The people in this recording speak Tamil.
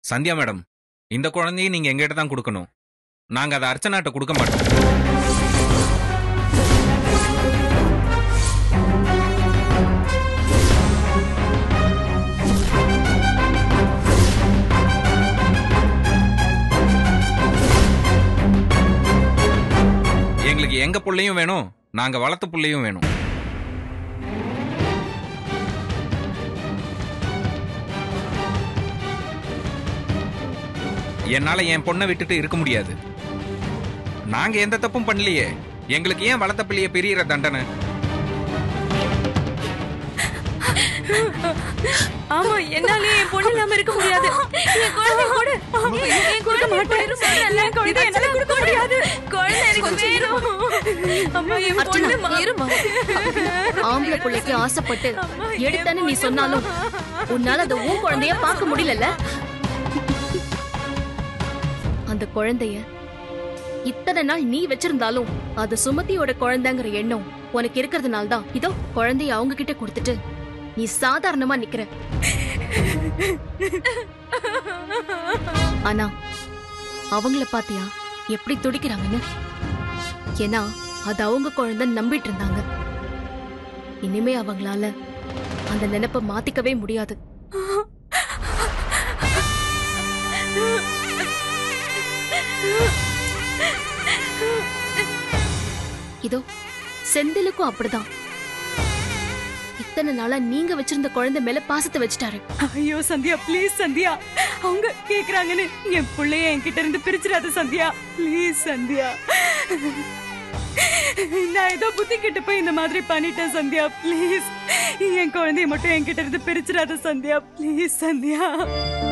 சந்தியா மேடம் இந்த குழந்தையை நீங்க எங்கிட்ட தான் கொடுக்கணும் நாங்க அதை அர்ச்சனாட்ட கொடுக்க மாட்டோம் எங்களுக்கு எங்க புள்ளையும் வேணும் நாங்க வளர்த்த புள்ளையும் வேணும் என்னால என் பொண்ணை விட்டுட்டு இருக்க முடியாது நாங்க எந்த தப்பும் பண்ணலையே எங்களுக்கு ஏன் வளர்த்த பிள்ளைய பெரியற தண்டனை ஆமா என்னாலே என் பொண்ணு இல்லாம இருக்க முடியாது என் குழந்தை கூட என் குழந்தை மாட்டேன் என் குழந்தை என்னால கொடுக்க முடியாது குழந்தை எனக்கு வேணும் அம்மா என் பொண்ணு அர்ச்சனா இருமா ஆம்பளை பிள்ளைக்கு ஆசைப்பட்டு எடுத்தேன்னு நீ சொன்னாலும் உன்னால அந்த உன் குழந்தைய பார்க்க முடியலல்ல அந்த குழந்தைய இத்தனை நாள் நீ வச்சிருந்தாலும் அது சுமதியோட குழந்தைங்கிற எண்ணம் உனக்கு இருக்கிறதுனால தான் இதோ குழந்தைய அவங்க கிட்ட கொடுத்துட்டு நீ சாதாரணமா நிக்கிற ஆனா அவங்கள பாத்தியா எப்படி துடிக்கிறாங்கன்னு ஏன்னா அது அவங்க குழந்தை நம்பிட்டு இருந்தாங்க இனிமே அவங்களால அந்த நினைப்ப மாத்திக்கவே முடியாது இதோ செந்திலுக்கும் அப்படிதான் இத்தனை நாளா நீங்க வச்சிருந்த குழந்தை மேல பாசத்தை வச்சுட்டாரு ஐயோ சந்தியா ப்ளீஸ் சந்தியா அவங்க கேக்குறாங்கன்னு என் பிள்ளைய என்கிட்ட இருந்து பிரிச்சிடாத சந்தியா ப்ளீஸ் சந்தியா நான் ஏதோ புத்தி கிட்ட போய் இந்த மாதிரி பண்ணிட்டேன் சந்தியா ப்ளீஸ் என் குழந்தைய மட்டும் என்கிட்ட இருந்து பிரிச்சிடாத சந்தியா ப்ளீஸ் சந்தியா